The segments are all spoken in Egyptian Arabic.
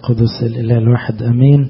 القدس الإله الواحد أمين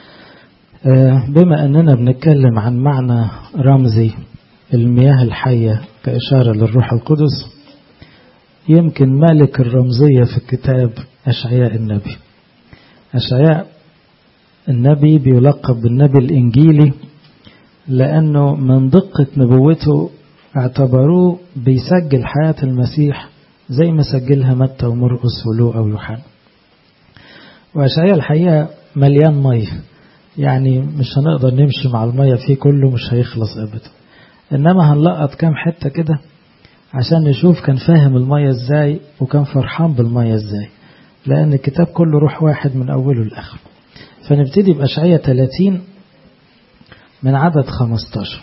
بما أننا بنتكلم عن معنى رمزي المياه الحية كإشارة للروح القدس يمكن مالك الرمزية في الكتاب أشعياء النبي أشعياء النبي بيلقب بالنبي الإنجيلي لأنه من دقة نبوته اعتبروه بيسجل حياة المسيح زي ما سجلها متى ومرقس ولوقا ويوحنا وأشعياء الحقيقة مليان مية يعني مش هنقدر نمشي مع المية فيه كله مش هيخلص أبدا إنما هنلقط كام حتة كده عشان نشوف كان فاهم المية ازاي وكان فرحان بالمية ازاي لأن الكتاب كله روح واحد من أوله لآخره فنبتدي بأشعية 30 من عدد 15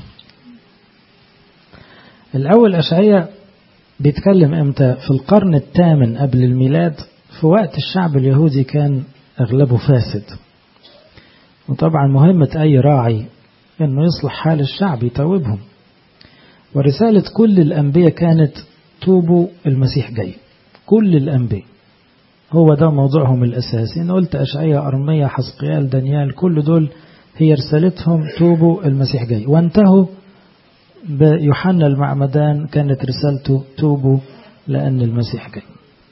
الأول أشعية بيتكلم امتى في القرن الثامن قبل الميلاد في وقت الشعب اليهودي كان أغلبه فاسد وطبعا مهمة أي راعي أنه يصلح حال الشعب يتوبهم ورسالة كل الأنبياء كانت توبوا المسيح جاي كل الأنبياء هو ده موضوعهم الأساسي أنا قلت أشعية أرمية حسقيال دانيال كل دول هي رسالتهم توبوا المسيح جاي وانتهوا بيوحنا المعمدان كانت رسالته توبوا لأن المسيح جاي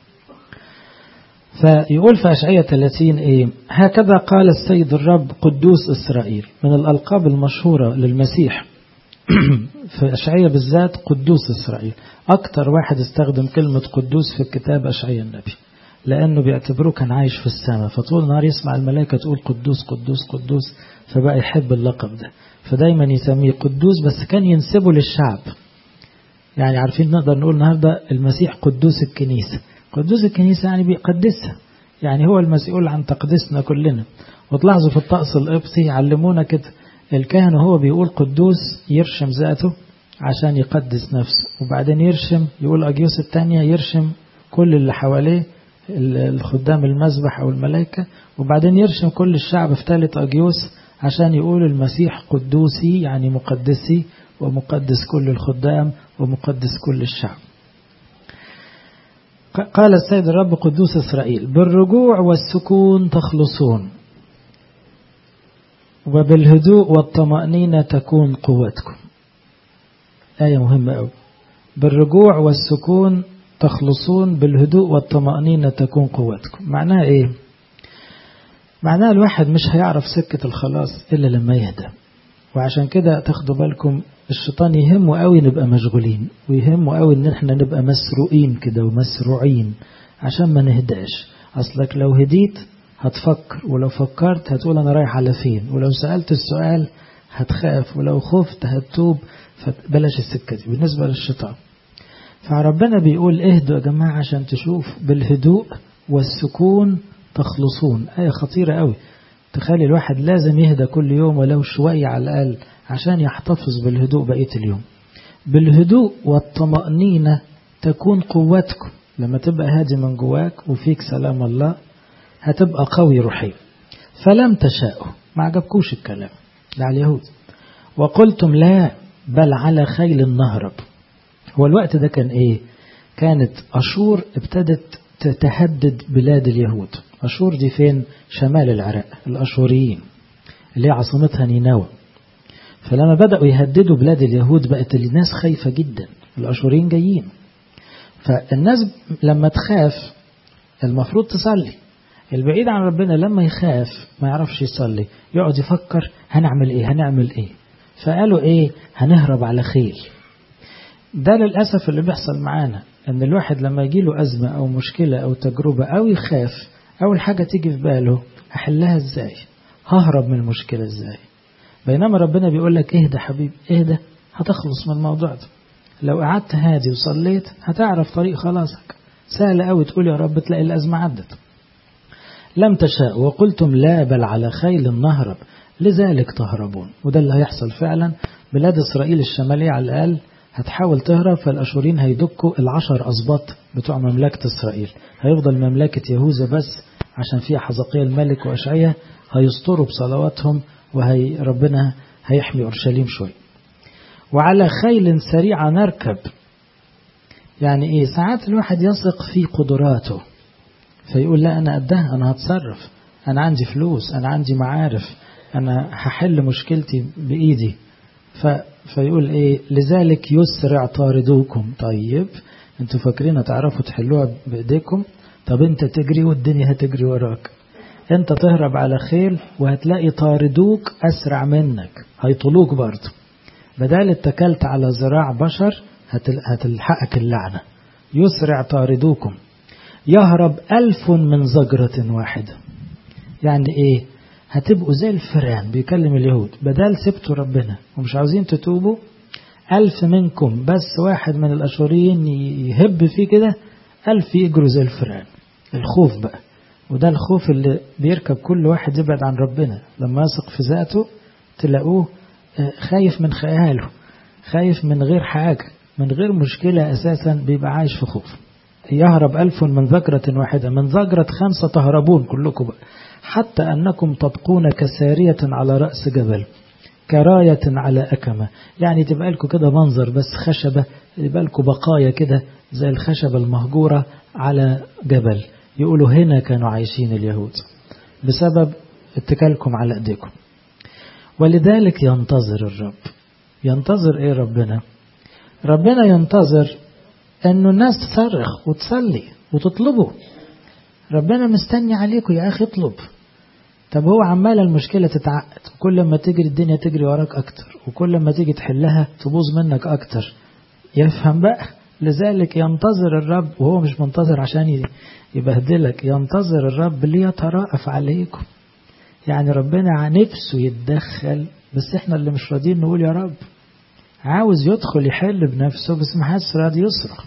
فيقول في أشعية 30 إيه هكذا قال السيد الرب قدوس إسرائيل من الألقاب المشهورة للمسيح في أشعية بالذات قدوس إسرائيل أكتر واحد استخدم كلمة قدوس في الكتاب أشعية النبي لأنه بيعتبروه كان عايش في السماء فطول النهار يسمع الملائكة تقول قدوس قدوس قدوس فبقى يحب اللقب ده فدايما يسميه قدوس بس كان ينسبه للشعب يعني عارفين نقدر نقول النهاردة المسيح قدوس الكنيسة قدوس الكنيسة يعني بيقدسها يعني هو المسؤول عن تقديسنا كلنا وتلاحظوا في الطقس القبطي يعلمونا كده الكاهن وهو بيقول قدوس يرشم ذاته عشان يقدس نفسه وبعدين يرشم يقول أجيوس الثانية يرشم كل اللي حواليه الخدام المذبح أو الملائكة وبعدين يرشم كل الشعب في ثالث أجيوس عشان يقول المسيح قدوسي يعني مقدسي ومقدس كل الخدام ومقدس كل الشعب قال السيد الرب قدوس إسرائيل بالرجوع والسكون تخلصون وبالهدوء والطمأنينة تكون قوتكم آية مهمة أوي بالرجوع والسكون تخلصون بالهدوء والطمأنينة تكون قوتكم معناها إيه معناها الواحد مش هيعرف سكة الخلاص إلا لما يهدى وعشان كده تاخدوا بالكم الشيطان يهمه قوي نبقى مشغولين ويهمه قوي ان احنا نبقى مسروقين كده ومسروعين عشان ما نهداش اصلك لو هديت هتفكر ولو فكرت هتقول انا رايح على فين ولو سألت السؤال هتخاف ولو خفت هتتوب فبلاش السكة دي بالنسبة للشيطان فربنا بيقول اهدوا يا جماعة عشان تشوف بالهدوء والسكون تخلصون آية خطيرة قوي تخلي الواحد لازم يهدى كل يوم ولو شوية على الأقل عشان يحتفظ بالهدوء بقية اليوم بالهدوء والطمأنينة تكون قوتكم لما تبقى هادي من جواك وفيك سلام الله هتبقى قوي روحيا فلم تشاءوا ما عجبكوش الكلام ده على اليهود وقلتم لا بل على خيل نهرب هو الوقت ده كان ايه كانت أشور ابتدت تهدد بلاد اليهود أشور دي فين شمال العراق الأشوريين اللي هي عاصمتها نينوى فلما بدأوا يهددوا بلاد اليهود بقت الناس خايفة جدا الأشوريين جايين فالناس لما تخاف المفروض تصلي البعيد عن ربنا لما يخاف ما يعرفش يصلي يقعد يفكر هنعمل ايه هنعمل ايه فقالوا ايه هنهرب على خيل ده للأسف اللي بيحصل معانا ان الواحد لما يجيله أزمة أو مشكلة أو تجربة أو يخاف أول حاجة تيجي في باله هحلها ازاي ههرب من المشكلة ازاي بينما ربنا بيقول لك اهدى حبيب اهدى هتخلص من الموضوع ده لو قعدت هادي وصليت هتعرف طريق خلاصك سهل قوي تقول يا رب تلاقي الأزمة عدت لم تشاء وقلتم لا بل على خيل نهرب لذلك تهربون وده اللي هيحصل فعلا بلاد إسرائيل الشمالية على الأقل هتحاول تهرب فالأشورين هيدكوا العشر أسباط بتوع مملكة إسرائيل هيفضل مملكة يهوذا بس عشان فيها حزقية الملك وأشعية هيسطروا بصلواتهم وهي ربنا هيحمي أورشليم شوي وعلى خيل سريعة نركب يعني إيه ساعات الواحد يثق في قدراته فيقول لا أنا قدها أنا هتصرف أنا عندي فلوس أنا عندي معارف أنا هحل مشكلتي بإيدي ف... فيقول إيه لذلك يسرع طاردوكم طيب أنتوا فاكرين هتعرفوا تحلوها بإيديكم طب أنت تجري والدنيا هتجري وراك أنت تهرب على خيل وهتلاقي طاردوك أسرع منك هيطلوك برضه بدل اتكلت على ذراع بشر هتلحقك اللعنة يسرع طاردوكم يهرب ألف من زجرة واحدة يعني إيه هتبقوا زي الفئران بيكلم اليهود بدل سبتوا ربنا ومش عاوزين تتوبوا ألف منكم بس واحد من الأشوريين يهب فيه كده ألف يجروا زي الفئران الخوف بقى وده الخوف اللي بيركب كل واحد يبعد عن ربنا لما يثق في ذاته تلاقوه خايف من خياله خايف من غير حاجة من غير مشكلة أساسا بيبقى عايش في خوف يهرب ألف من ذكرة واحدة من ذكرة خمسة تهربون كلكم بقى حتى أنكم تبقون كسارية على رأس جبل كراية على أكمة يعني تبقى لكم كده منظر بس خشبة يبقى لكم بقايا كده زي الخشبة المهجورة على جبل يقولوا هنا كانوا عايشين اليهود بسبب اتكالكم على ايديكم ولذلك ينتظر الرب ينتظر ايه ربنا ربنا ينتظر انه الناس تصرخ وتصلي وتطلبه ربنا مستني عليكم يا اخي اطلب طب هو عمال المشكلة تتعقد وكل ما تجري الدنيا تجري وراك اكتر وكل ما تيجي تحلها تبوظ منك اكتر يفهم بقى لذلك ينتظر الرب وهو مش منتظر عشان يبهدلك ينتظر الرب ليترأف عليكم يعني ربنا نفسه يتدخل بس احنا اللي مش راضيين نقول يا رب عاوز يدخل يحل بنفسه بس ما حدش راضي يصرخ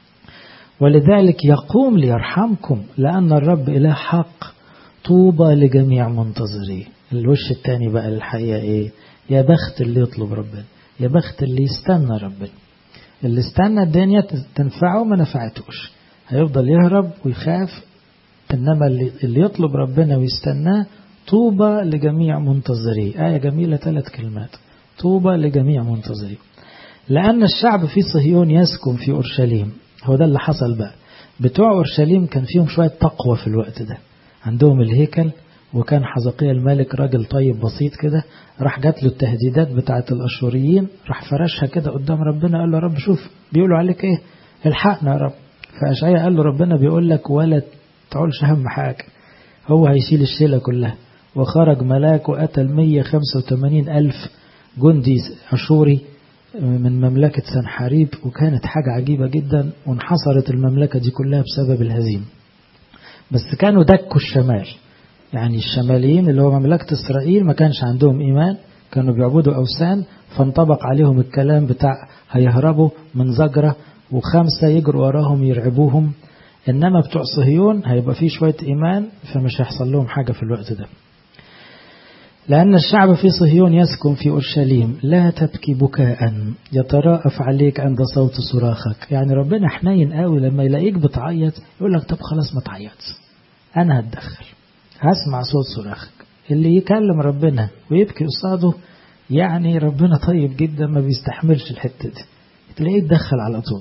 ولذلك يقوم ليرحمكم لأن الرب إله حق طوبى لجميع منتظريه الوش الثاني بقى الحقيقة ايه يا بخت اللي يطلب ربنا يا بخت اللي يستنى ربنا اللي استنى الدنيا تنفعه ما نفعتوش هيفضل يهرب ويخاف إنما اللي, اللي يطلب ربنا ويستناه طوبى لجميع منتظريه آية جميلة ثلاث كلمات طوبى لجميع منتظريه لأن الشعب في صهيون يسكن في أورشليم هو ده اللي حصل بقى بتوع أورشليم كان فيهم شوية تقوى في الوقت ده عندهم الهيكل وكان حزقية الملك راجل طيب بسيط كده راح جات له التهديدات بتاعة الأشوريين راح فرشها كده قدام ربنا قال له رب شوف بيقولوا عليك ايه الحقنا يا رب فأشعيا قال له ربنا بيقول لك ولا تعولش هم حاجة هو هيشيل الشيلة كلها وخرج ملاك وقتل 185 ألف جندي أشوري من مملكة سنحاريب وكانت حاجة عجيبة جدا وانحصرت المملكة دي كلها بسبب الهزيمة بس كانوا دكوا الشمال يعني الشماليين اللي هو مملكة إسرائيل ما كانش عندهم إيمان كانوا بيعبدوا أوثان فانطبق عليهم الكلام بتاع هيهربوا من زجرة وخمسة يجروا وراهم يرعبوهم إنما بتوع صهيون هيبقى فيه شوية إيمان فمش هيحصل لهم حاجة في الوقت ده لأن الشعب في صهيون يسكن في أورشليم لا تبكي بكاء يتراءف عليك عند صوت صراخك يعني ربنا حنين قوي لما يلاقيك بتعيط يقول لك طب خلاص ما تعيطش أنا هتدخل هسمع صوت صراخك اللي يكلم ربنا ويبكي قصاده يعني ربنا طيب جدا ما بيستحملش الحتة دي تلاقيه يتدخل على طول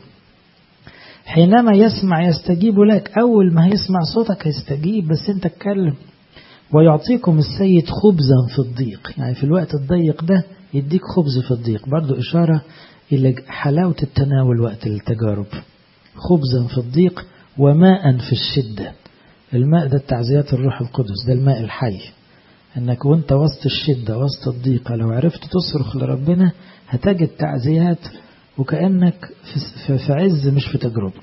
حينما يسمع يستجيب لك أول ما هيسمع صوتك هيستجيب بس أنت اتكلم ويعطيكم السيد خبزا في الضيق يعني في الوقت الضيق ده يديك خبز في الضيق برضو إشارة إلى حلاوة التناول وقت التجارب خبزا في الضيق وماء في الشدة الماء ده التعزيات الروح القدس ده الماء الحي انك وانت وسط الشدة وسط الضيقة لو عرفت تصرخ لربنا هتجد تعزيات وكأنك في عز مش في تجربة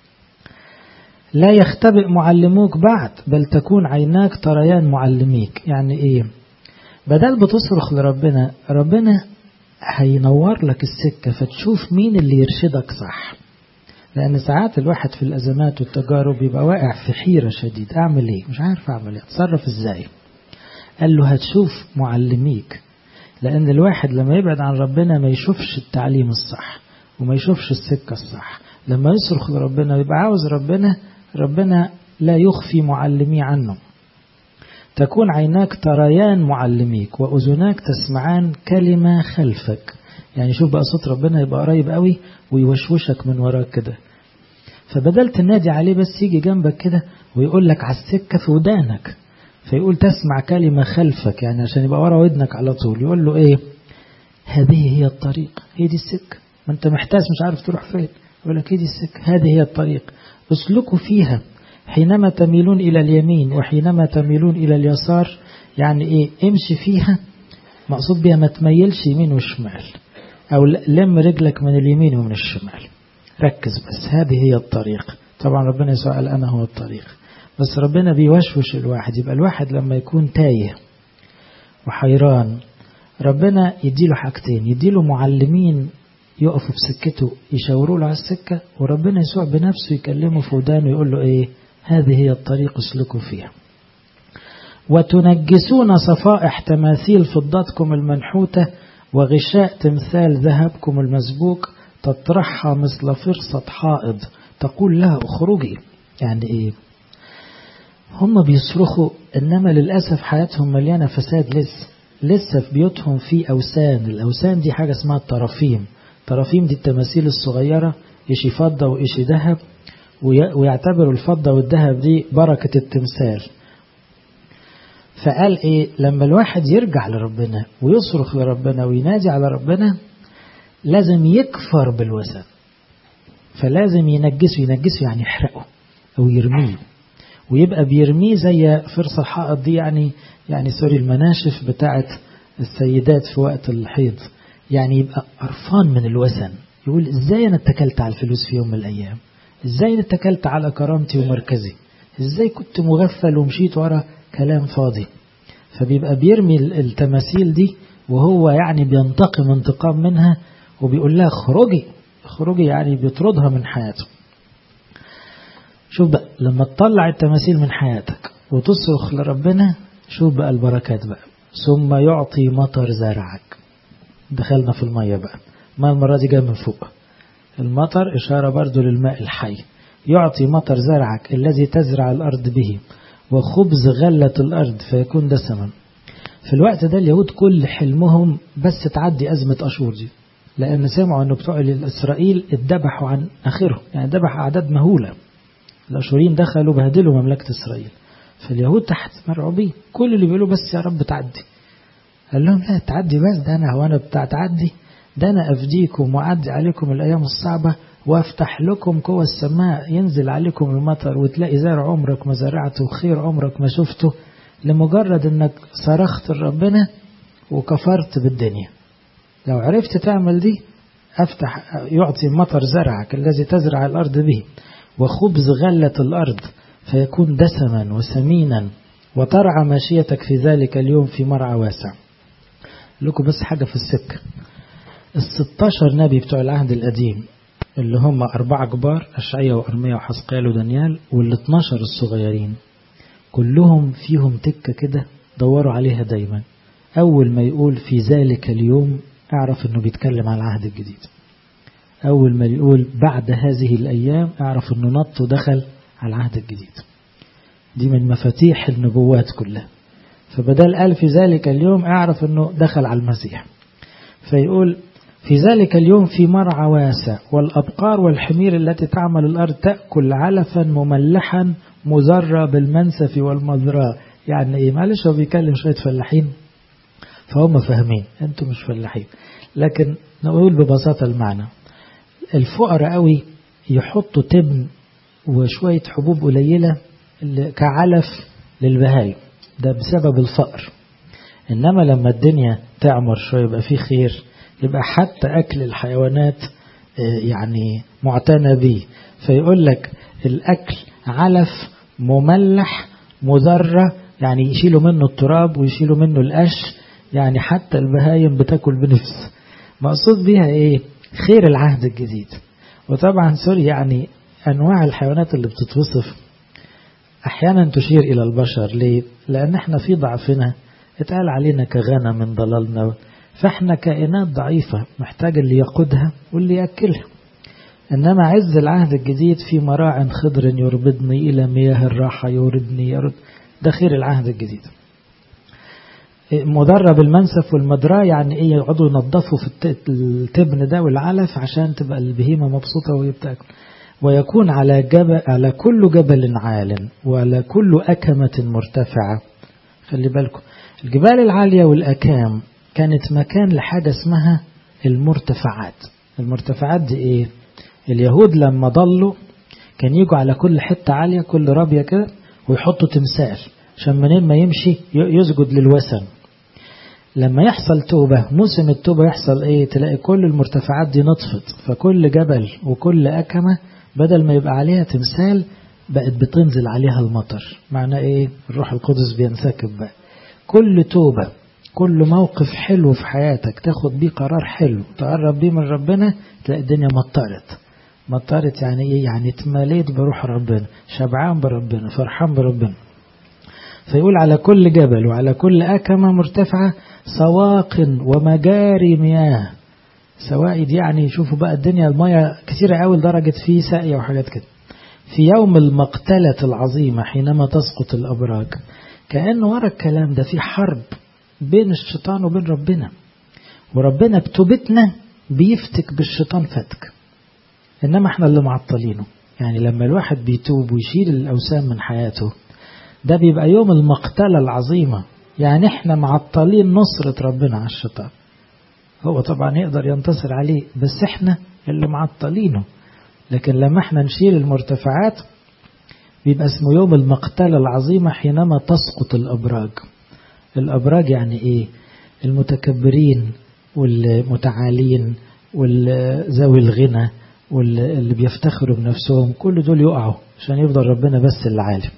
لا يختبئ معلموك بعد بل تكون عيناك تريان معلميك يعني ايه بدل بتصرخ لربنا ربنا هينور لك السكة فتشوف مين اللي يرشدك صح لأن ساعات الواحد في الأزمات والتجارب يبقى واقع في حيرة شديد أعمل إيه مش عارف أعمل إيه أتصرف إزاي قال له هتشوف معلميك لأن الواحد لما يبعد عن ربنا ما يشوفش التعليم الصح وما يشوفش السكة الصح لما يصرخ لربنا ويبقى عاوز ربنا ربنا لا يخفي معلمي عنه تكون عيناك تريان معلميك وأذناك تسمعان كلمة خلفك يعني شوف بقى صوت ربنا يبقى قريب قوي ويوشوشك من وراك كده فبدل تنادي عليه بس يجي جنبك كده ويقول لك على السكة في ودانك فيقول تسمع كلمة خلفك يعني عشان يبقى ورا ودنك على طول يقول له ايه هذه هي الطريق هي دي السكة ما انت محتاج مش عارف تروح فين يقول لك هي دي السكة هذه هي الطريق اسلكوا فيها حينما تميلون إلى اليمين وحينما تميلون إلى اليسار يعني ايه امشي فيها مقصود بها ما تميلش يمين وشمال او لم رجلك من اليمين ومن الشمال ركز بس هذه هي الطريق طبعا ربنا يسوع قال انا هو الطريق بس ربنا بيوشوش الواحد يبقى الواحد لما يكون تايه وحيران ربنا يديله حاجتين يديله معلمين يقفوا في سكته يشاوروا له على السكة وربنا يسوع بنفسه يكلمه في ودانه يقول له ايه هذه هي الطريق اسلكوا فيها وتنجسون صفائح تماثيل فضتكم المنحوتة وغشاء تمثال ذهبكم المسبوك تطرحها مثل فرصة حائض تقول لها اخرجي يعني ايه هم بيصرخوا انما للأسف حياتهم مليانة فساد لسه لسه في بيوتهم في أوسان الأوسان دي حاجة اسمها الطرافيم الطرافيم دي التماثيل الصغيرة إشي فضة وإشي ذهب ويعتبروا الفضة والذهب دي بركة التمثال فقال إيه لما الواحد يرجع لربنا ويصرخ لربنا وينادي على ربنا لازم يكفر بالوثن فلازم ينجسه ينجسه يعني يحرقه أو يرميه ويبقى بيرميه زي فرصة الحائط دي يعني يعني سوري المناشف بتاعت السيدات في وقت الحيض يعني يبقى قرفان من الوثن يقول ازاي انا اتكلت على الفلوس في يوم من الايام ازاي انا اتكلت على كرامتي ومركزي ازاي كنت مغفل ومشيت ورا كلام فاضي فبيبقى بيرمي التماثيل دي وهو يعني بينتقم انتقام منها وبيقول لها اخرجي اخرجي يعني بيطردها من حياته شوف بقى لما تطلع التماثيل من حياتك وتصرخ لربنا شوف بقى البركات بقى ثم يعطي مطر زرعك دخلنا في المية بقى ما المرة دي جاي من فوق المطر إشارة برضو للماء الحي يعطي مطر زرعك الذي تزرع الأرض به وخبز غلة الأرض فيكون دسما في الوقت ده اليهود كل حلمهم بس تعدي أزمة أشور دي لأن سمعوا أن بتوع إسرائيل اتذبحوا عن آخرهم يعني ذبح أعداد مهولة الأشوريين دخلوا بهدلوا مملكة إسرائيل فاليهود تحت مرعوبين كل اللي بيقولوا بس يا رب تعدي قال لهم لا تعدي بس ده أنا هو أنا بتاع تعدي ده أنا أفديكم وأعدي عليكم الأيام الصعبة وافتح لكم قوى السماء ينزل عليكم المطر وتلاقي زرع عمرك ما زرعته وخير عمرك ما شفته لمجرد انك صرخت لربنا وكفرت بالدنيا لو عرفت تعمل دي افتح يعطي مطر زرعك الذي تزرع الارض به وخبز غلة الارض فيكون دسما وسمينا وترعى ماشيتك في ذلك اليوم في مرعى واسع لكم بس حاجة في السكة الستاشر نبي بتوع العهد القديم اللي هم أربعة كبار أشعية وأرمية وحسقيال ودانيال وال 12 الصغيرين كلهم فيهم تكة كده دوروا عليها دايما أول ما يقول في ذلك اليوم اعرف أنه بيتكلم عن العهد الجديد أول ما يقول بعد هذه الأيام اعرف أنه نط ودخل على العهد الجديد دي من مفاتيح النبوات كلها فبدل قال في ذلك اليوم اعرف أنه دخل على المسيح فيقول في ذلك اليوم في مرعى واسع والأبقار والحمير التي تعمل الأرض تأكل علفا مملحا مزرى بالمنسف والمزراء يعني إيه معلش هو بيكلم شوية فلاحين فهم فاهمين أنتم مش فلاحين لكن نقول ببساطة المعنى الفقراء قوي يحطوا تبن وشوية حبوب قليلة كعلف للبهايم ده بسبب الفقر إنما لما الدنيا تعمر شوية يبقى فيه خير يبقى حتى أكل الحيوانات يعني معتنى به فيقول لك الأكل علف مملح مذرة يعني يشيلوا منه التراب ويشيلوا منه القش يعني حتى البهايم بتاكل بنفس مقصود بيها ايه خير العهد الجديد وطبعا سوري يعني أنواع الحيوانات اللي بتتوصف أحيانا تشير إلى البشر ليه؟ لأن احنا في ضعفنا اتقال علينا كغنم من ضلالنا فاحنا كائنات ضعيفة محتاج اللي يقودها واللي يأكلها إنما عز العهد الجديد في مراع خضر يربضني إلى مياه الراحة يوردني يرد ده خير العهد الجديد مدرب المنسف والمدراه يعني ايه يقعدوا ينظفوا في التبن ده والعلف عشان تبقى البهيمة مبسوطة وهي بتاكل ويكون على جبل على كل جبل عال وعلى كل أكمة مرتفعة خلي بالكم الجبال العالية والأكام كانت مكان لحاجة اسمها المرتفعات المرتفعات دي ايه اليهود لما ضلوا كان يجوا على كل حتة عالية كل رابية كده ويحطوا تمثال عشان منين ما يمشي يسجد للوثن لما يحصل توبة موسم التوبة يحصل ايه تلاقي كل المرتفعات دي نطفت فكل جبل وكل أكمة بدل ما يبقى عليها تمثال بقت بتنزل عليها المطر معنى ايه الروح القدس بينسكب بقى كل توبة كل موقف حلو في حياتك تاخد بيه قرار حلو تقرب بيه من ربنا تلاقي الدنيا مطرت مطرت يعني ايه يعني اتمليت بروح ربنا شبعان بربنا فرحان بربنا فيقول على كل جبل وعلى كل أكمة مرتفعة سواق ومجاري مياه سوائد يعني شوفوا بقى الدنيا المياه كثيرة قوي لدرجة فيه ساقية وحاجات كده في يوم المقتلة العظيمة حينما تسقط الأبراج كأن ورا الكلام ده في حرب بين الشيطان وبين ربنا وربنا بتوبتنا بيفتك بالشيطان فتك إنما احنا اللي معطلينه يعني لما الواحد بيتوب ويشيل الأوسام من حياته ده بيبقى يوم المقتلة العظيمة يعني احنا معطلين نصرة ربنا على الشيطان هو طبعا يقدر ينتصر عليه بس احنا اللي معطلينه لكن لما احنا نشيل المرتفعات بيبقى اسمه يوم المقتلة العظيمة حينما تسقط الأبراج الأبراج يعني ايه المتكبرين والمتعالين والذوي الغنى واللي بيفتخروا بنفسهم كل دول يقعوا عشان يفضل ربنا بس اللي عالم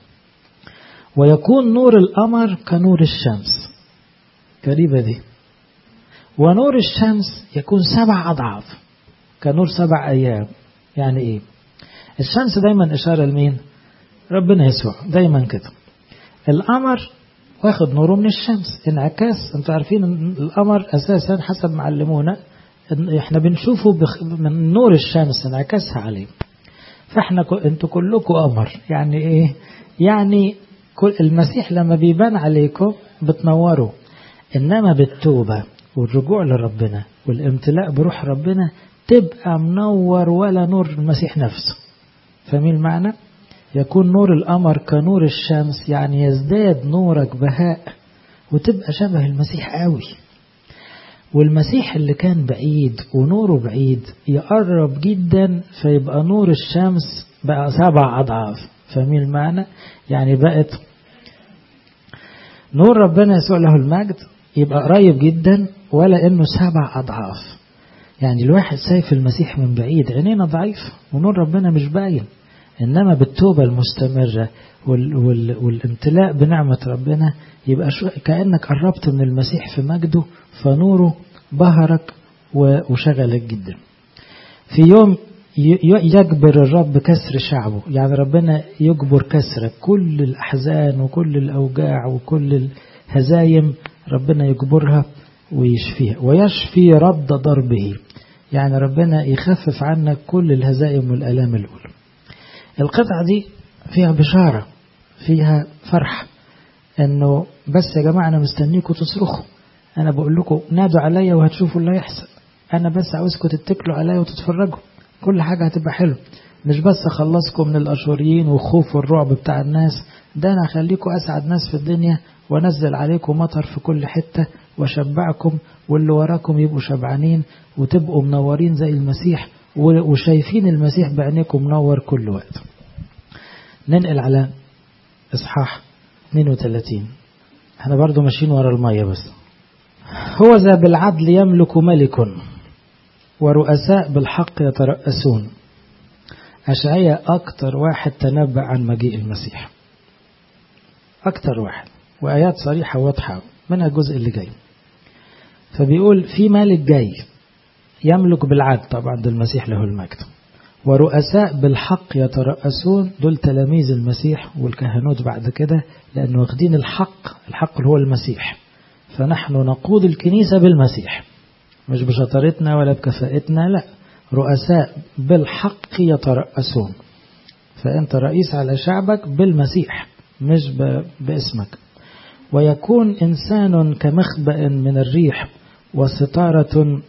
ويكون نور القمر كنور الشمس غريبة دي ونور الشمس يكون سبع أضعاف كنور سبع أيام يعني إيه الشمس دايما إشارة لمين ربنا يسوع دايما كده القمر واخد نوره من الشمس انعكاس انتوا عارفين القمر أساسا حسب معلمونا احنا بنشوفه من نور الشمس انعكاسها عليه فاحنا انتوا كلكم قمر يعني ايه يعني كل المسيح لما بيبان عليكم بتنوروا إنما بالتوبة والرجوع لربنا والامتلاء بروح ربنا تبقى منور ولا نور المسيح نفسه فاهمين المعنى؟ يكون نور القمر كنور الشمس يعني يزداد نورك بهاء وتبقى شبه المسيح قوي والمسيح اللي كان بعيد ونوره بعيد يقرب جدا فيبقى نور الشمس بقى سبع أضعاف فاهمين المعنى؟ يعني بقت نور ربنا يسوع له المجد يبقى قريب جدا ولا انه سبع اضعاف يعني الواحد شايف المسيح من بعيد عينينا ضعيف ونور ربنا مش باين انما بالتوبه المستمره وال وال والامتلاء بنعمه ربنا يبقى شو كانك قربت من المسيح في مجده فنوره بهرك وشغلك جدا في يوم يجبر الرب كسر شعبه يعني ربنا يجبر كسرك كل الأحزان وكل الأوجاع وكل الهزايم ربنا يجبرها ويشفيها ويشفي رد ضربه يعني ربنا يخفف عنك كل الهزائم والألام الأولى القطعة دي فيها بشارة فيها فرح انه بس يا جماعة انا مستنيكم تصرخوا انا بقول لكم نادوا عليا وهتشوفوا اللي هيحصل انا بس عاوزكم تتكلوا عليا وتتفرجوا كل حاجة هتبقى حلو مش بس أخلصكم من الأشوريين والخوف والرعب بتاع الناس ده أنا أخليكم أسعد ناس في الدنيا وأنزل عليكم مطر في كل حتة وأشبعكم واللي وراكم يبقوا شبعانين وتبقوا منورين زي المسيح وشايفين المسيح بعينيكم منور كل وقت ننقل على إصحاح 32 احنا برضو ماشيين ورا المية بس هو ذا بالعدل يملك ملك ورؤساء بالحق يترأسون أشعية أكتر واحد تنبأ عن مجيء المسيح أكتر واحد وآيات صريحة واضحة منها الجزء اللي جاي فبيقول في مالك جاي يملك بالعدل طبعا ده المسيح له المجد ورؤساء بالحق يترأسون دول تلاميذ المسيح والكهنوت بعد كده لأنه واخدين الحق الحق اللي هو المسيح فنحن نقود الكنيسة بالمسيح مش بشطارتنا ولا بكفاءتنا لا رؤساء بالحق يترأسون فأنت رئيس على شعبك بالمسيح مش باسمك ويكون إنسان كمخبأ من الريح وستارة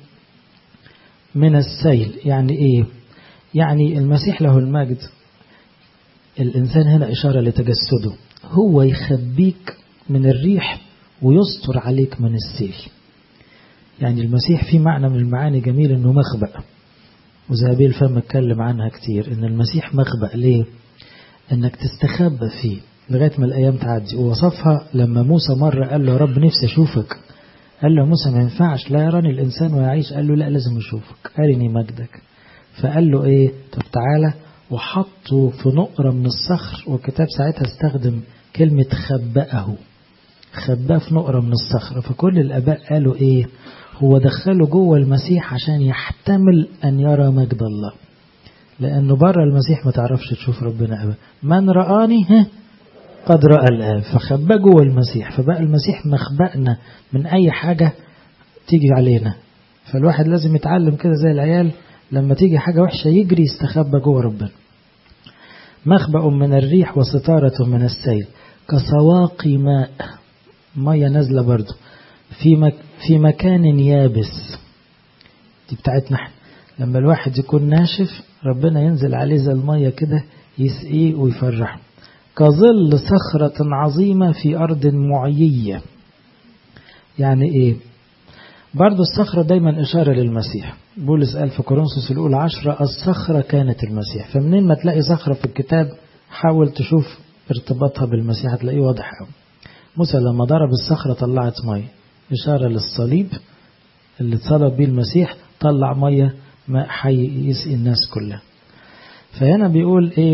من السيل يعني إيه يعني المسيح له المجد الإنسان هنا إشارة لتجسده هو يخبيك من الريح ويستر عليك من السيل يعني المسيح في معنى من المعاني جميل انه مخبأ وزهبيل الفم اتكلم عنها كتير ان المسيح مخبأ ليه انك تستخبى فيه لغاية ما الايام تعدي ووصفها لما موسى مرة قال له يا رب نفسي اشوفك قال له موسى ما ينفعش لا يراني الانسان ويعيش قال له لا لازم اشوفك ارني مجدك فقال له ايه طب تعالى وحطه في نقرة من الصخر والكتاب ساعتها استخدم كلمة خبأه خباه في نقرة من الصخر فكل الآباء قالوا إيه هو دخله جوه المسيح عشان يحتمل أن يرى مجد الله لأنه بره المسيح ما تعرفش تشوف ربنا أبدا من رآني ها قد رأى الآب فخباه جوه المسيح فبقى المسيح مخبأنا من أي حاجة تيجي علينا فالواحد لازم يتعلم كده زي العيال لما تيجي حاجة وحشة يجري يستخبى جوه ربنا مخبأ من الريح وستارة من السيل كسواقي ماء مية نازلة برضو في, مك في مكان يابس دي بتاعتنا احنا لما الواحد يكون ناشف ربنا ينزل عليه زي المية كده يسقيه ويفرحه كظل صخرة عظيمة في أرض معيية يعني إيه برضو الصخرة دايما إشارة للمسيح بولس قال في كورنثوس الأولى عشرة الصخرة كانت المسيح فمنين ما تلاقي صخرة في الكتاب حاول تشوف ارتباطها بالمسيح هتلاقيه واضح قوي موسى لما ضرب الصخرة طلعت مية إشارة للصليب اللي اتصلب بيه المسيح طلع مية ماء حي يسقي الناس كلها فهنا بيقول إيه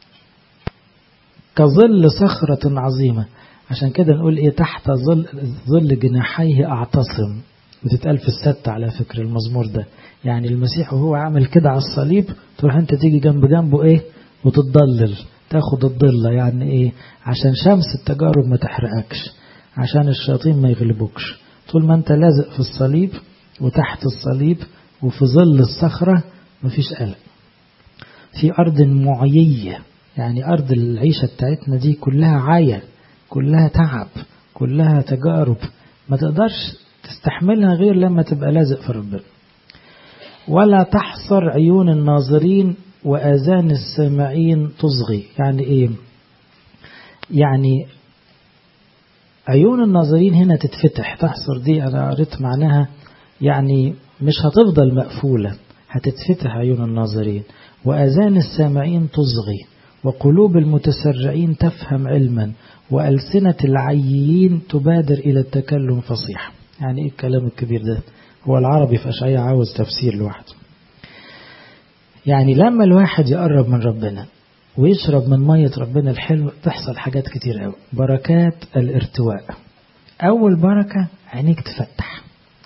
كظل صخرة عظيمة عشان كده نقول إيه تحت ظل, ظل جناحيه أعتصم وتتقال في الست على فكر المزمور ده يعني المسيح وهو عامل كده على الصليب تروح انت تيجي جنب جنبه ايه وتتضلل تاخد الضلة يعني ايه عشان شمس التجارب ما تحرقكش عشان الشياطين ما يغلبوكش طول ما انت لازق في الصليب وتحت الصليب وفي ظل الصخرة مفيش قلق في أرض معيية يعني أرض العيشة بتاعتنا دي كلها عاية كلها تعب كلها تجارب ما تقدرش تستحملها غير لما تبقى لازق في ربنا ولا تحصر عيون الناظرين وآذان السامعين تصغي يعني إيه يعني عيون الناظرين هنا تتفتح تحصر دي أنا قريت معناها يعني مش هتفضل مقفولة هتتفتح عيون الناظرين وآذان السامعين تصغي وقلوب المتسرعين تفهم علما وألسنة العيين تبادر إلى التكلم فصيحا يعني إيه الكلام الكبير ده هو العربي في أشعية عاوز تفسير لوحده يعني لما الواحد يقرب من ربنا ويشرب من مية ربنا الحلو تحصل حاجات كتير قوي بركات الارتواء أول بركة عينيك تفتح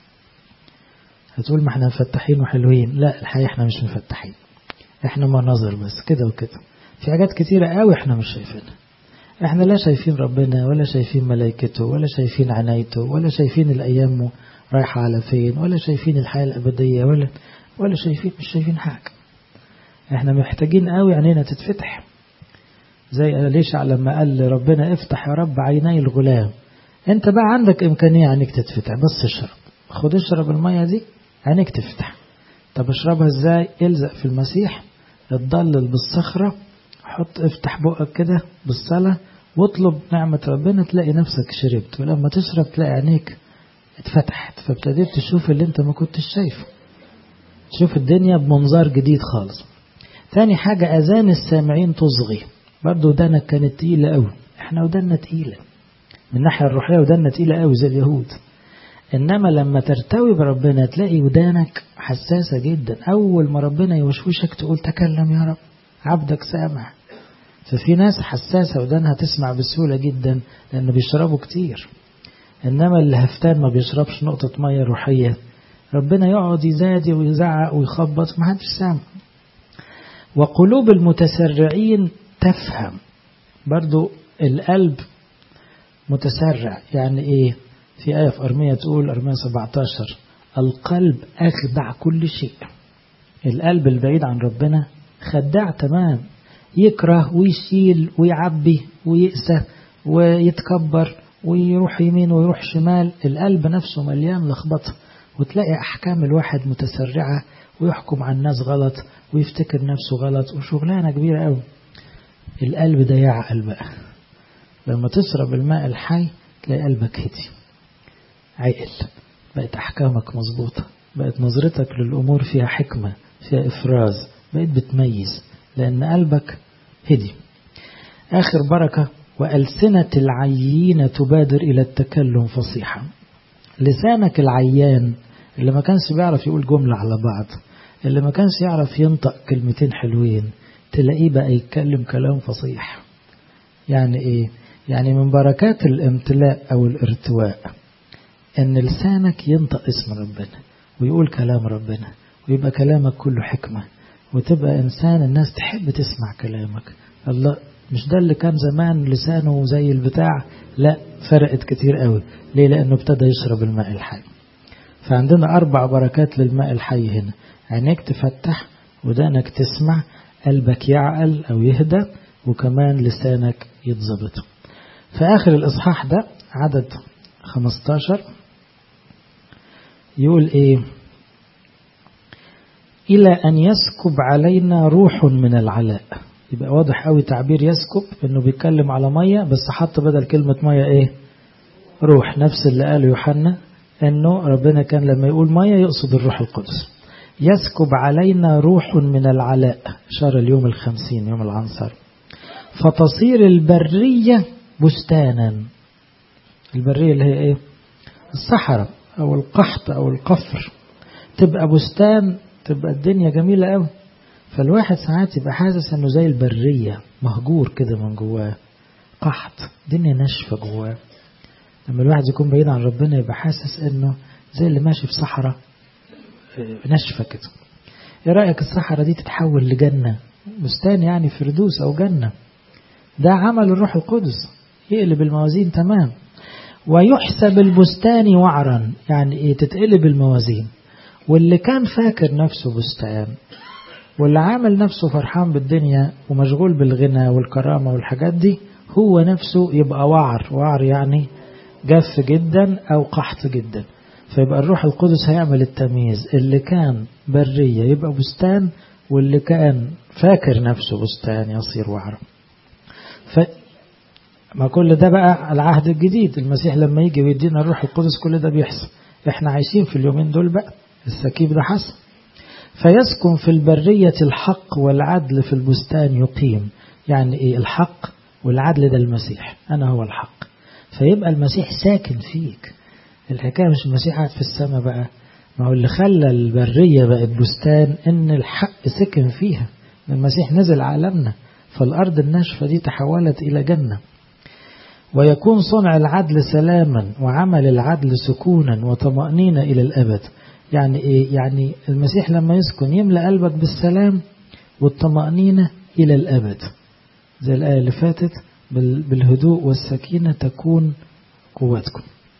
هتقول ما احنا مفتحين وحلوين لا الحقيقة احنا مش مفتحين احنا مناظر بس كده وكده في حاجات كتيرة قوي احنا مش شايفينها احنا لا شايفين ربنا ولا شايفين ملائكته ولا شايفين عنايته ولا شايفين الأيام رايحة على فين ولا شايفين الحياة الأبدية ولا ولا شايفين مش شايفين حاجة احنا محتاجين قوي عينينا تتفتح زي ليش لما قال لربنا افتح يا رب عيني الغلام انت بقى عندك امكانية عينيك تتفتح بس اشرب خد اشرب المية دي عينيك تفتح طب اشربها ازاي الزق في المسيح اتضلل بالصخرة حط افتح بقك كده بالصلاة واطلب نعمة ربنا تلاقي نفسك شربت ولما تشرب تلاقي عينيك اتفتحت فابتديت تشوف اللي انت ما كنتش شايفه تشوف الدنيا بمنظار جديد خالص تاني حاجة أذان السامعين تصغي برضه ودانك كانت تقيلة قوي احنا ودانا تقيلة من الناحية الروحية ودانا تقيلة قوي زي اليهود إنما لما ترتوي بربنا تلاقي ودانك حساسة جدا أول ما ربنا يوشوشك تقول تكلم يا رب عبدك سامع ففي ناس حساسة ودانها تسمع بسهولة جدا لأنه بيشربوا كتير إنما اللي هفتان ما بيشربش نقطة مية روحية ربنا يقعد يزادي ويزعق ويخبط ما حدش سامع وقلوب المتسرعين تفهم برضو القلب متسرع يعني ايه في آية في أرمية تقول أرمية 17 القلب أخدع كل شيء القلب البعيد عن ربنا خداع تمام يكره ويشيل ويعبي ويأسى ويتكبر ويروح يمين ويروح شمال القلب نفسه مليان لخبطه وتلاقي أحكام الواحد متسرعة ويحكم على الناس غلط ويفتكر نفسه غلط وشغلانة كبيرة قوي القلب ده يعقل بقى لما تشرب الماء الحي تلاقي قلبك هدي عقل بقت أحكامك مظبوطة بقت نظرتك للأمور فيها حكمة فيها إفراز بقيت بتميز لأن قلبك هدي آخر بركة وألسنة العيين تبادر إلى التكلم فصيحا لسانك العيان اللي ما كانش بيعرف يقول جملة على بعض اللي ما كانش يعرف ينطق كلمتين حلوين تلاقيه بقى يتكلم كلام فصيح يعني ايه يعني من بركات الامتلاء او الارتواء ان لسانك ينطق اسم ربنا ويقول كلام ربنا ويبقى كلامك كله حكمة وتبقى انسان الناس تحب تسمع كلامك الله مش ده اللي كان زمان لسانه زي البتاع لا فرقت كتير قوي ليه لانه ابتدى يشرب الماء الحي فعندنا اربع بركات للماء الحي هنا عينيك تفتح ودانك تسمع قلبك يعقل او يهدى وكمان لسانك يتظبط في آخر الإصحاح ده عدد 15 يقول إيه إلى أن يسكب علينا روح من العلاء يبقى واضح قوي تعبير يسكب إنه بيتكلم على مية بس حط بدل كلمة مية إيه روح نفس اللي قاله يوحنا إنه ربنا كان لما يقول مية يقصد الروح القدس يسكب علينا روح من العلاء شهر اليوم الخمسين يوم العنصر فتصير البرية بستانا البرية اللي هي ايه الصحراء او القحط او القفر تبقى بستان تبقى الدنيا جميلة قوي فالواحد ساعات يبقى حاسس انه زي البرية مهجور كده من جواه قحط دنيا ناشفة جواه لما الواحد يكون بعيد عن ربنا يبقى حاسس انه زي اللي ماشي في صحراء ناشفة كده ايه رأيك الصحراء دي تتحول لجنة بستان يعني فردوس او جنة ده عمل الروح القدس يقلب الموازين تمام ويحسب البستان وعرا يعني ايه تتقلب الموازين واللي كان فاكر نفسه بستان واللي عامل نفسه فرحان بالدنيا ومشغول بالغنى والكرامة والحاجات دي هو نفسه يبقى وعر وعر يعني جاف جدا أو قحط جدا فيبقى الروح القدس هيعمل التمييز اللي كان برية يبقى بستان واللي كان فاكر نفسه بستان يصير وعر ف ما كل ده بقى العهد الجديد المسيح لما يجي ويدينا الروح القدس كل ده بيحصل احنا عايشين في اليومين دول بقى السكيب ده حصل فيسكن في البرية الحق والعدل في البستان يقيم يعني ايه الحق والعدل ده المسيح انا هو الحق فيبقى المسيح ساكن فيك الحكاية مش المسيح قاعد في السماء بقى ما هو اللي خلى البرية بقت بستان ان الحق سكن فيها المسيح نزل عالمنا فالأرض الناشفة دي تحولت إلى جنة ويكون صنع العدل سلاما وعمل العدل سكونا وطمأنينة إلى الأبد يعني إيه؟ يعني المسيح لما يسكن يملأ قلبك بالسلام والطمأنينة إلى الأبد زي الآية اللي فاتت بالهدوء والسكينة تكون قوتكم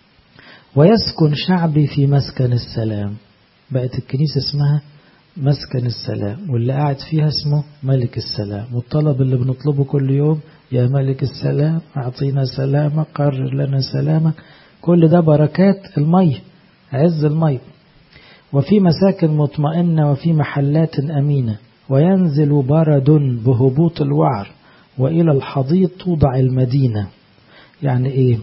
ويسكن شعبي في مسكن السلام بقت الكنيسة اسمها مسكن السلام واللي قاعد فيها اسمه ملك السلام والطلب اللي بنطلبه كل يوم يا ملك السلام أعطينا سلامك قرر لنا سلامك كل ده بركات المية عز المية وفي مساكن مطمئنة وفي محلات أمينة وينزل برد بهبوط الوعر وإلى الحضيض توضع المدينة يعني إيه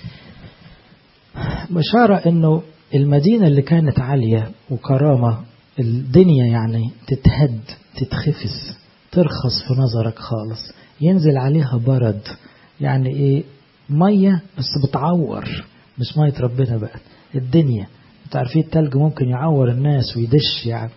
بشارة أنه المدينة اللي كانت عالية وكرامة الدنيا يعني تتهد تتخفس ترخص في نظرك خالص ينزل عليها برد يعني ايه مية بس بتعور مش مية ربنا بقى الدنيا تعرفين التلج ممكن يعور الناس ويدش يعني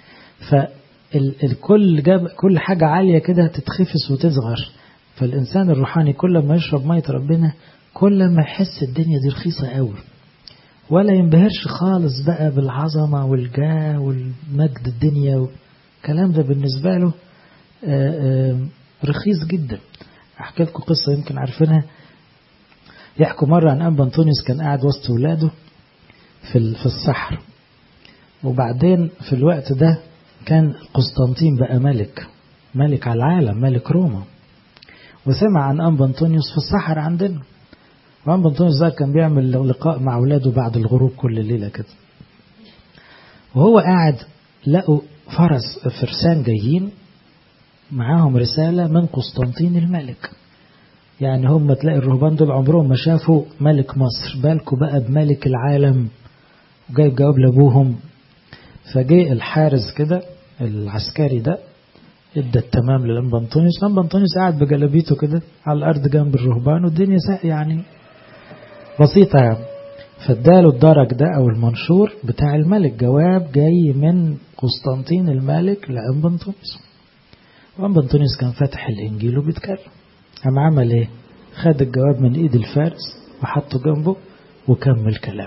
فالكل جاب كل حاجة عالية كده تتخفس وتصغر فالإنسان الروحاني كل ما يشرب مية ربنا كل ما يحس الدنيا دي رخيصة قوي ولا ينبهرش خالص بقى بالعظمة والجاه والمجد الدنيا الكلام ده بالنسبة له آآ آآ رخيص جدا أحكي لكم قصة يمكن عارفينها يحكوا مرة عن أنبا أنطونيوس كان قاعد وسط ولاده في في الصحر وبعدين في الوقت ده كان قسطنطين بقى ملك ملك على العالم ملك روما وسمع عن أنبا أنطونيوس في الصحر عندنا وأنبا أنطونيوس ده كان بيعمل لقاء مع أولاده بعد الغروب كل ليلة كده وهو قاعد لقوا فرس فرسان جايين معاهم رسالة من قسطنطين الملك يعني هم تلاقي الرهبان دول عمرهم ما شافوا ملك مصر بالكوا بقى بملك العالم وجايب جواب لابوهم فجاء الحارس كده العسكري ده ادى التمام للانبا انطونيوس الانبا انطونيوس قاعد بجلابيته كده على الارض جنب الرهبان والدنيا يعني بسيطه يعني فاداله الدرج ده او المنشور بتاع الملك جواب جاي من قسطنطين الملك لانبا انطونيوس وانبا انطونيوس كان فاتح الانجيل وبيتكلم قام عمل ايه خد الجواب من ايد الفارس وحطه جنبه وكمل كلام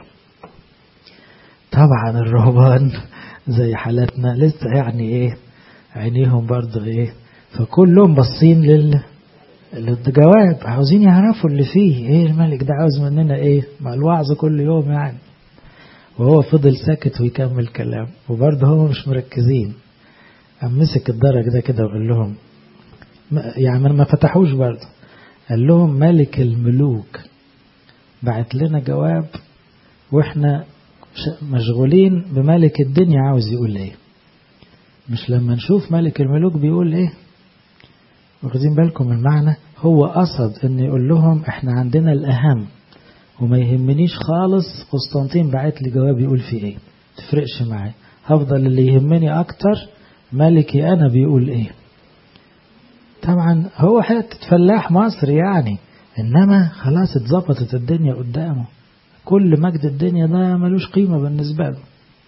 طبعا الرهبان زي حالتنا لسه يعني ايه عينيهم برضه ايه فكلهم باصين لل للجواب عاوزين يعرفوا اللي فيه ايه الملك ده عاوز مننا ايه مع الوعظ كل يوم يعني وهو فضل ساكت ويكمل كلام وبرضه هم مش مركزين قام مسك الدرج ده كده وقال لهم يعني ما فتحوش برضه قال لهم ملك الملوك بعت لنا جواب واحنا مشغولين بملك الدنيا عاوز يقول ايه مش لما نشوف ملك الملوك بيقول ايه واخدين بالكم المعنى هو قصد ان يقول لهم احنا عندنا الاهم وما يهمنيش خالص قسطنطين بعت لي جواب يقول فيه ايه تفرقش معايا هفضل اللي يهمني اكتر ملكي انا بيقول ايه طبعا هو حتة فلاح مصري يعني انما خلاص اتظبطت الدنيا قدامه كل مجد الدنيا ده ملوش قيمة بالنسبة له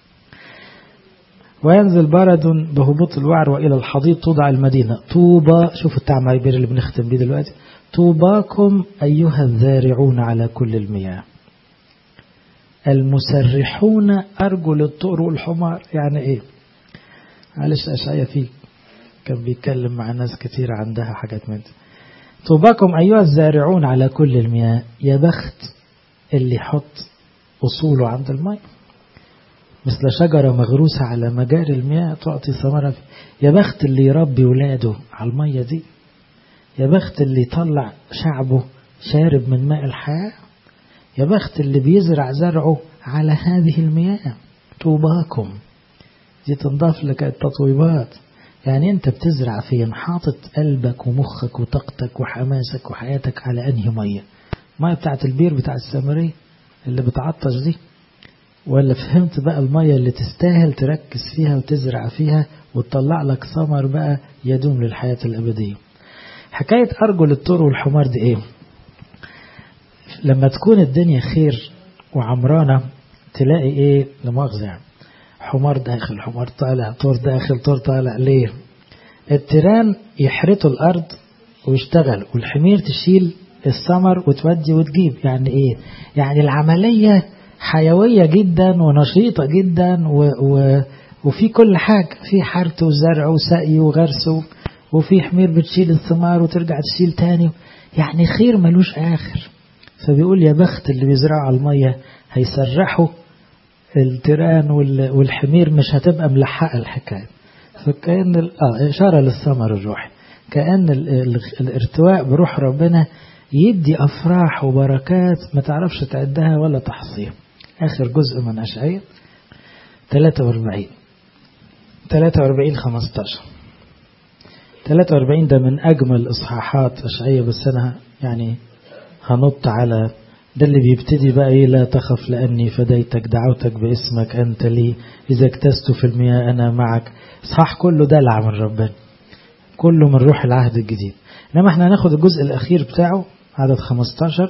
وينزل برد بهبوط الوعر وإلى الحضيض توضع المدينة طوبى شوف التعبير اللي بنختم بيه دلوقتي طوباكم أيها الذارعون على كل المياه المسرحون أرجل الطور والحمار يعني إيه معلش أشعية فيه كان بيتكلم مع ناس كتير عندها حاجات من دي طوباكم أيها الزارعون على كل المياه يا بخت اللي يحط أصوله عند الماء مثل شجرة مغروسة على مجاري المياه تعطي ثمرة يا بخت اللي يربي ولاده على المية دي يا بخت اللي يطلع شعبه شارب من ماء الحياة يا بخت اللي بيزرع زرعه على هذه المياه طوباكم دي تنضاف لك التطويبات يعني انت بتزرع فين حاطط قلبك ومخك وطاقتك وحماسك وحياتك على انهي ميه ميه بتاعت البير بتاع السامري اللي بتعطش دي ولا فهمت بقى الميه اللي تستاهل تركز فيها وتزرع فيها وتطلع لك ثمر بقى يدوم للحياة الأبدية حكاية أرجل الطور والحمار دي إيه لما تكون الدنيا خير وعمرانة تلاقي إيه لمؤاخذة يعني حمار داخل حمار طالع طور داخل طور طالع ليه التيران يحرثوا الأرض ويشتغل والحمير تشيل الثمر وتودي وتجيب يعني إيه يعني العملية حيوية جدا ونشيطة جدا و و وفي كل حاجة في حرث وزرع وسقي وغرس وفي حمير بتشيل الثمار وترجع تشيل تاني يعني خير ملوش آخر فبيقول يا بخت اللي بيزرعوا على المية هيسرحوا التيران والحمير مش هتبقى ملحقة الحكاية فكأن آه إشارة للثمر الروحي كأن الارتواء بروح ربنا يدي أفراح وبركات ما تعرفش تعدها ولا تحصيها آخر جزء من أشعية 43 43 15 43 ده من أجمل إصحاحات أشعية بس أنا يعني هنط على ده اللي بيبتدي بقى إيه لا تخف لأني فديتك دعوتك باسمك أنت لي إذا اكتست في المياه أنا معك إصحاح كله دلع من ربنا كله من روح العهد الجديد إنما احنا هناخد الجزء الأخير بتاعه عدد 15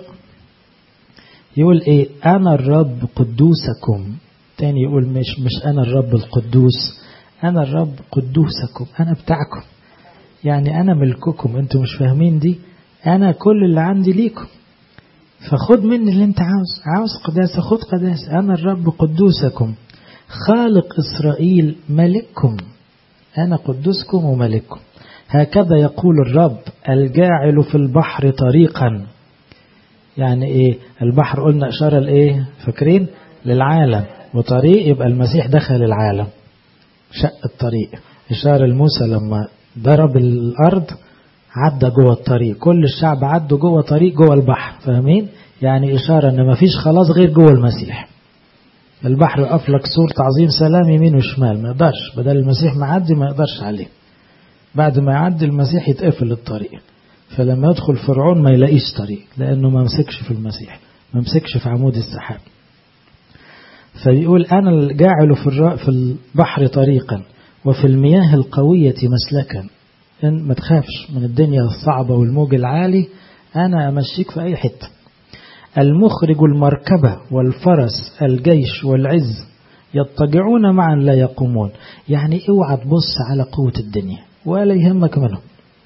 يقول إيه أنا الرب قدوسكم تاني يقول مش مش أنا الرب القدوس أنا الرب قدوسكم أنا بتاعكم يعني أنا ملككم أنتم مش فاهمين دي أنا كل اللي عندي ليكم فخد مني اللي أنت عاوز عاوز قداسة خد قداسة أنا الرب قدوسكم خالق إسرائيل ملككم أنا قدوسكم وملككم هكذا يقول الرب الجاعل في البحر طريقا يعني ايه البحر قلنا اشارة لايه فاكرين للعالم وطريق يبقى المسيح دخل العالم شق الطريق اشارة لموسى لما ضرب الارض عدى جوه الطريق كل الشعب عدوا جوه طريق جوه البحر فاهمين يعني اشارة ان مفيش خلاص غير جوه المسيح البحر يقف لك سور تعظيم سلام يمين وشمال ما يقدرش بدل المسيح معدي ما يقدرش عليه بعد ما يعدي المسيح يتقفل الطريق فلما يدخل فرعون ما يلاقيش طريق لأنه ما مسكش في المسيح ما مسكش في عمود السحاب فبيقول أنا الجاعل في, في البحر طريقا وفي المياه القوية مسلكا إن ما تخافش من الدنيا الصعبة والموج العالي أنا أمشيك في أي حتة المخرج المركبة والفرس الجيش والعز يضطجعون معا لا يقومون يعني اوعى تبص على قوة الدنيا ولا يهمك منهم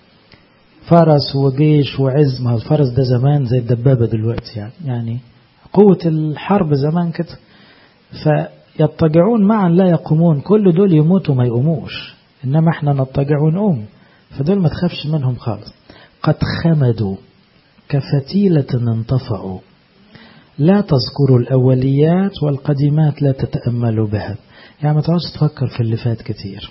فرس وجيش وعز ما الفرس ده زمان زي الدبابة دلوقتي يعني يعني قوة الحرب زمان كده فيضطجعون معا لا يقومون كل دول يموتوا ما يقوموش إنما احنا نضطجع ونقوم فدول ما تخافش منهم خالص قد خمدوا كفتيلة انطفأوا لا تذكروا الأوليات والقديمات لا تتأملوا بها يعني ما تقعدش تفكر في اللي فات كتير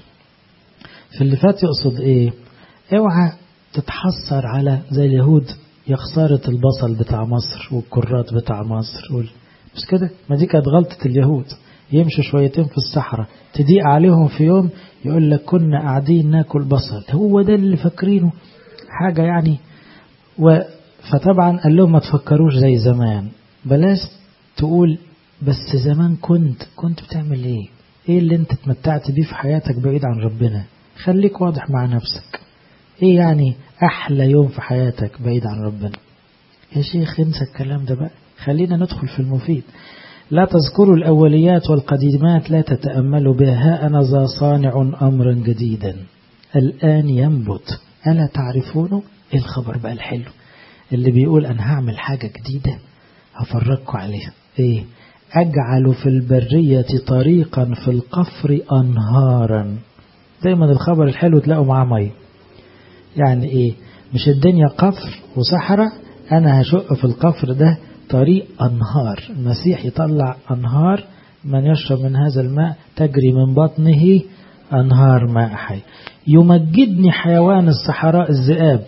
في اللي فات يقصد ايه اوعى تتحسر على زي اليهود يا خسارة البصل بتاع مصر والكرات بتاع مصر وال... مش كده ما دي كانت غلطة اليهود يمشوا شويتين في الصحراء تضيق عليهم في يوم يقول لك كنا قاعدين ناكل بصل هو ده اللي فاكرينه حاجة يعني و... فطبعا قال لهم ما تفكروش زي زمان بلاش تقول بس زمان كنت كنت بتعمل ايه ايه اللي انت اتمتعت بيه في حياتك بعيد عن ربنا خليك واضح مع نفسك ايه يعني احلى يوم في حياتك بعيد عن ربنا يا شيخ انسى الكلام ده بقى خلينا ندخل في المفيد لا تذكروا الأوليات والقديمات لا تتأملوا بها ها أنا ذا صانع أمرا جديدا الآن ينبت ألا تعرفونه إيه الخبر بقى الحلو اللي بيقول أنا هعمل حاجة جديدة هفرجكم عليها إيه أجعل في البرية طريقا في القفر أنهارا دايما الخبر الحلو تلاقوا معاه مية يعني إيه مش الدنيا قفر وصحراء أنا هشق في القفر ده طريق أنهار المسيح يطلع أنهار من يشرب من هذا الماء تجري من بطنه أنهار ماء حي يمجدني حيوان الصحراء الذئاب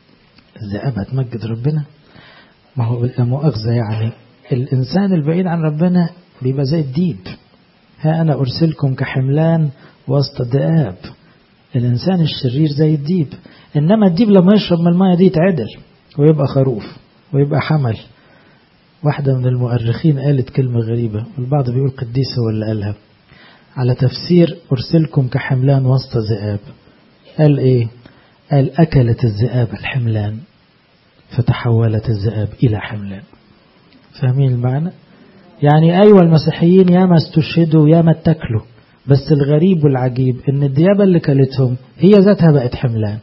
الذئاب هتمجد ربنا ما هو بالمؤاخذة يعني الإنسان البعيد عن ربنا بيبقى زي الديب ها أنا أرسلكم كحملان وسط الذئاب الإنسان الشرير زي الديب إنما الديب لما يشرب من المية دي يتعدل ويبقى خروف ويبقى حمل واحدة من المؤرخين قالت كلمة غريبة والبعض بيقول قديس هو اللي قالها على تفسير أرسلكم كحملان وسط ذئاب قال إيه قال أكلت الذئاب الحملان فتحولت الذئاب إلى حملان فاهمين المعنى يعني أيوة المسيحيين ياما استشهدوا ياما اتكلوا بس الغريب والعجيب ان الديابة اللي كلتهم هي ذاتها بقت حملان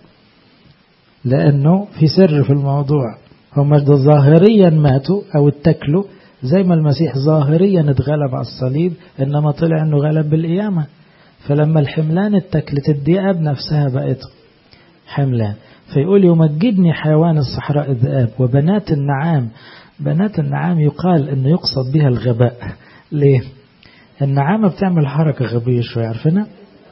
لأنه في سر في الموضوع هم ظاهريا ماتوا أو اتكلوا زي ما المسيح ظاهريا اتغلب على الصليب إنما طلع أنه غلب بالقيامة فلما الحملان اتكلت الدياب نفسها بقت حملان فيقول يمجدني حيوان الصحراء الذئاب وبنات النعام بنات النعام يقال أنه يقصد بها الغباء ليه؟ النعامة بتعمل حركة غبية شوية عارفينها؟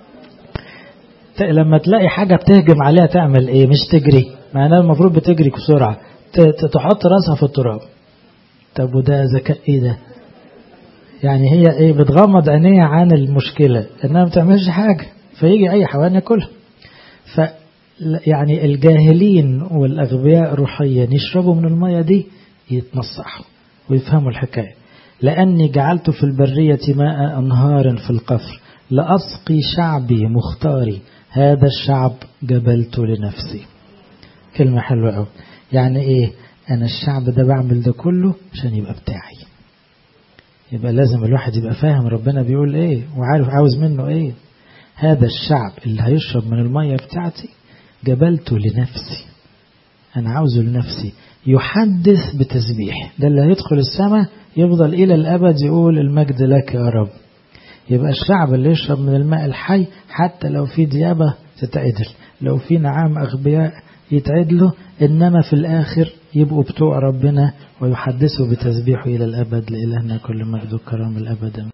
لما تلاقي حاجة بتهجم عليها تعمل ايه مش تجري معناها المفروض بتجري بسرعة تحط راسها في التراب طب وده ذكاء ايه ده يعني هي ايه بتغمض عينيها عن المشكلة انها ما بتعملش حاجة فيجي اي حيوان ياكلها ف يعني الجاهلين والاغبياء روحيا يشربوا من المية دي يتنصحوا ويفهموا الحكاية لأني جعلت في البرية ماء أنهار في القفر لأسقي شعبي مختاري هذا الشعب جبلت لنفسي كلمة حلوة أوي يعني إيه أنا الشعب ده بعمل ده كله عشان يبقى بتاعي يبقى لازم الواحد يبقى فاهم ربنا بيقول إيه وعارف عاوز منه إيه هذا الشعب اللي هيشرب من المية بتاعتي جبلته لنفسي أنا عاوزه لنفسي يحدث بتسبيح ده اللي هيدخل السماء يفضل إلى الأبد يقول المجد لك يا رب يبقى الشعب اللي يشرب من الماء الحي حتى لو في ديابة تتعدل لو في نعام أغبياء يتعدلوا إنما في الآخر يبقوا بتوع ربنا ويحدثوا بتسبيحه إلى الأبد لإلهنا كل مجد وكرم الأبد